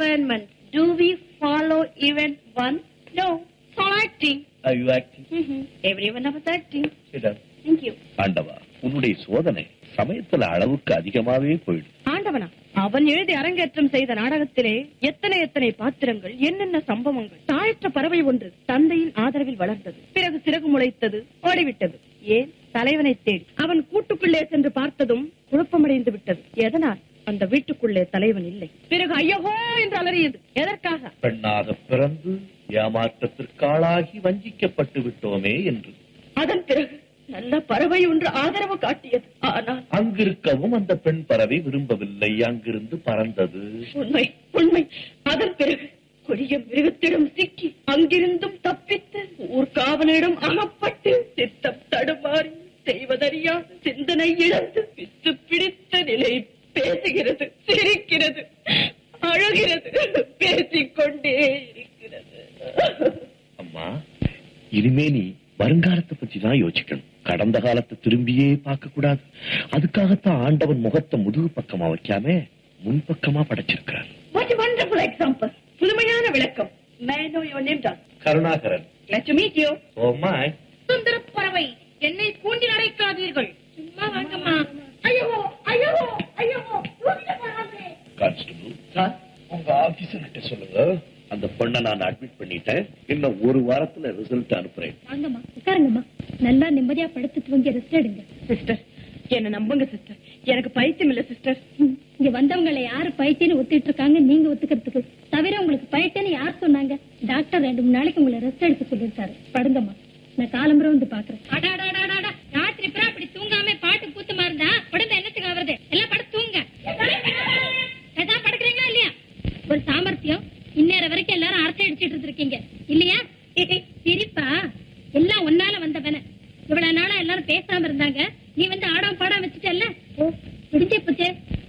arraignment. Do we follow event one? No. It's all acting. Are you acting? Mm-hmm. Everyone was acting. Sit down. Thank you. ஆண்டவா உன்னுடைய சோதனை சமயத்துல அளவுக்கு அதிகமாவே போயிடும் ஆண்டவனா அவன் எழுதி அரங்கேற்றம் செய்த நாடகத்திலே எத்தனை எத்தனை பாத்திரங்கள் என்னென்ன சம்பவங்கள் தாயற்ற பறவை ஒன்று தந்தையின் ஆதரவில் வளர்ந்தது பிறகு சிறகு முளைத்தது ஓடிவிட்டது ஏன் தலைவனை தேடி அவன் கூட்டுக்குள்ளே சென்று பார்த்ததும் குழப்பமடைந்து விட்டது எதனால் அந்த வீட்டுக்குள்ளே தலைவன் இல்லை பிறகு ஐயகோ என்று அலறியது எதற்காக பெண்ணாக பிறந்து ஏமாற்றத்திற்காளாகி வஞ்சிக்கப்பட்டு விட்டோமே என்று அதன் பிறகு நல்ல பறவை ஒன்று ஆதரவு காட்டியது ஆனால் அங்கிருக்கவும் அந்த பெண் பறவை விரும்பவில்லை அங்கிருந்து பறந்தது உண்மை உண்மை அதன் பிறகு கொடிய மிருகத்திடம் சிக்கி அங்கிருந்தும் தப்பித்து ஊர்காவலிடம் அகப்பட்டு சித்தம் தடுமாறி செய்வதறியாது சிந்தனை இழந்து பித்து பிடித்த நிலை பேசுகிறது சிரிக்கிறது அழுகிறது பேசிக்கொண்டே இருக்கிறது அம்மா இனிமே நீ வருங்காலத்தை பத்தி தான் யோசிக்கணும் கடந்த காலத்தை திரும்பியே பார்க்க கூடாது அதுக்காகத்தான் ஆண்டவன் முகத்தை முதுகு பக்கமா வைக்காம முன்பக்கமா படைச்சிருக்கிறார் வாட் வண்டர்ஃபுல் எக்ஸாம்பிள் புதுமையான விளக்கம் may know your name Don Karunakaran let to meet you oh my சுந்தர பறவை என்னை கூண்டி அடைக்காதீர்கள் சும்மா வாங்கம்மா ஐயோ ஐயோ ஐயோ கான்ஸ்டபிள் சார் உங்க ஆபீசர் கிட்ட சொல்லுங்க அந்த பொண்ணை நான் அட்மிட் பண்ணிட்டேன் இன்னும் ஒரு வாரத்துல ரிசல்ட் அனுப்புறேன் வாங்கம்மா உட்காருங்கம்மா நல்லா நிம்மதியா படுத்து தூங்கி ரெஸ்ட் எடுங்க சிஸ்டர் என்ன நம்புங்க சிஸ்டர் எனக்கு பைத்தியம் இல்ல சிஸ்டர் ம், இங்க வந்தவங்களை யாரு பைத்தியன்னு ஒத்துட்டு இருக்காங்க நீங்க ஒத்துக்கிறதுக்கு தவிர உங்களுக்கு பைத்தியன்னு யார் சொன்னாங்க டாக்டர் ரெண்டு மூணு நாளைக்கு உங்களை ரெஸ்ட் எடுக்க சொல்லிருக்காரு படுங்கம்மா நான் காலம்புற வந்து பாக்குறேன் ராத்திரி பூரா அப்படி தூங்காம பாட்டு கூத்துமா இருந்தா உடம்பு என்னத்துக்கு ஆவறது எல்லாம் படுத்து தூங்க ஏதாவது படுக்கிறீங்களா இல்லையா ஒரு சாமர்த்தியம் இந்நேரம் வரைக்கும் எல்லாரும் அரட்டை அடிச்சிட்டு இருந்திருக்கீங்க இல்லையா சிரிப்பா எல்லாம் ஒன்னால வந்தவன இவ்வளவு நாளா எல்லாரும் பேசாம இருந்தாங்க நீ வந்து ஆடாம பாடாம வச்சுட்டல்ல ஓ விடிஞ்சே போச்சே